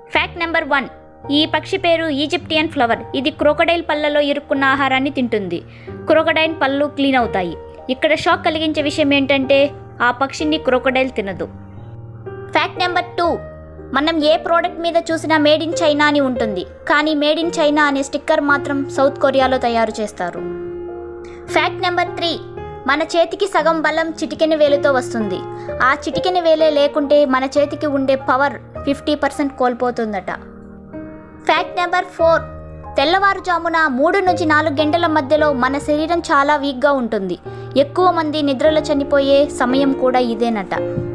fact number one ఈ పక్షి పేరు ఈజిప్టియన్ ఫ్లవర్ ఇది క్రోకడైల్ పళ్ళలో ఇరుక్కున్న ఆహారాన్ని తింటుంది క్రోకడైల్ పళ్ళు క్లీన్ అవుతాయి ఇక్కడ షాక్ కలిగించే విషయం ఏంటంటే ఆ పక్షిని క్రోకడైల్ తినదు ఫ్యాక్ట్ నెంబర్ టూ మనం ఏ ప్రోడక్ట్ మీద చూసినా మేడ్ ఇన్ చైనా అని ఉంటుంది కానీ మేడ్ ఇన్ చైనా అనే స్టిక్కర్ మాత్రం సౌత్ కొరియాలో తయారు చేస్తారు ఫ్యాక్ట్ నెంబర్ త్రీ మన చేతికి సగం బలం చిటికెన వేలుతో వస్తుంది ఆ చిటికెన వేలే లేకుంటే మన చేతికి ఉండే పవర్ ఫిఫ్టీ పర్సెంట్ కోల్పోతుందట ఫ్యాక్ట్ నెంబర్ ఫోర్ తెల్లవారుజామున మూడు నుంచి నాలుగు గంటల మధ్యలో మన శరీరం చాలా వీక్గా ఉంటుంది ఎక్కువ మంది నిద్రలో చనిపోయే సమయం కూడా ఇదేనట